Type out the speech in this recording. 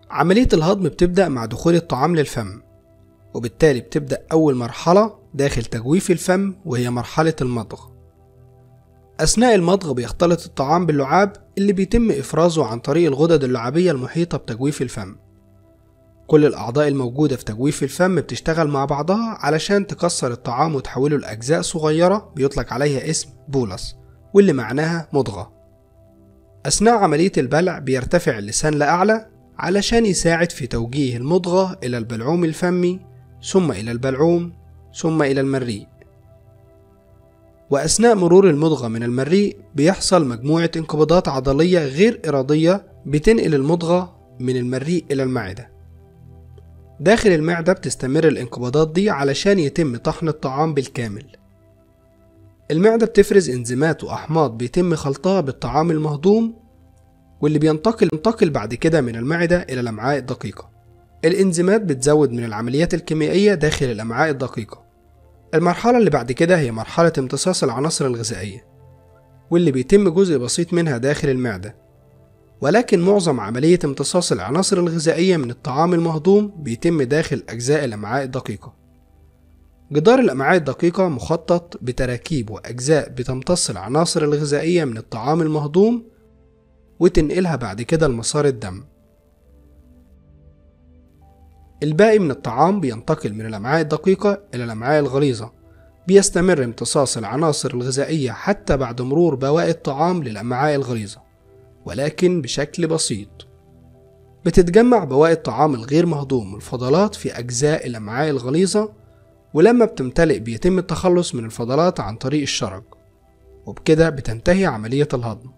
عملية الهضم بتبدأ مع دخول الطعام للفم وبالتالي بتبدأ أول مرحلة داخل تجويف الفم وهي مرحلة المضغ أثناء المضغ بيختلط الطعام باللعاب اللي بيتم إفرازه عن طريق الغدد اللعابية المحيطة بتجويف الفم كل الأعضاء الموجودة في تجويف الفم بتشتغل مع بعضها علشان تكسر الطعام وتحوله لأجزاء صغيرة بيطلق عليها اسم بولس واللي معناها مضغة أثناء عملية البلع بيرتفع اللسان لأعلى علشان يساعد في توجيه المضغة إلى البلعوم الفمي ثم إلى البلعوم ثم إلى المريء وأثناء مرور المضغة من المريء بيحصل مجموعة انقباضات عضلية غير إرادية بتنقل المضغة من المريء إلى المعدة داخل المعدة بتستمر الانقباضات دي علشان يتم طحن الطعام بالكامل المعدة بتفرز انزيمات وأحماض بيتم خلطها بالطعام المهضوم واللي بينتقل ينتقل بعد كده من المعدة إلى الأمعاء الدقيقة الإنزيمات بتزود من العمليات الكيميائية داخل الأمعاء الدقيقة المرحلة اللي بعد كده هي مرحلة امتصاص العناصر الغذائية واللي بيتم جزء بسيط منها داخل المعدة ولكن معظم عملية امتصاص العناصر الغذائية من الطعام المهضوم بيتم داخل أجزاء الأمعاء الدقيقة جدار الأمعاء الدقيقة مخطط بتراكيب وأجزاء بتمتص العناصر الغذائية من الطعام المهضوم وتنقلها بعد كده لمسار الدم الباقي من الطعام بينتقل من الأمعاء الدقيقة إلى الأمعاء الغليظة بيستمر امتصاص العناصر الغذائية حتى بعد مرور بواقي الطعام للأمعاء الغليظة ولكن بشكل بسيط بتتجمع بواقي الطعام الغير مهضوم والفضلات في أجزاء الأمعاء الغليظة ولما بتمتلئ بيتم التخلص من الفضلات عن طريق الشرج وبكده بتنتهي عملية الهضم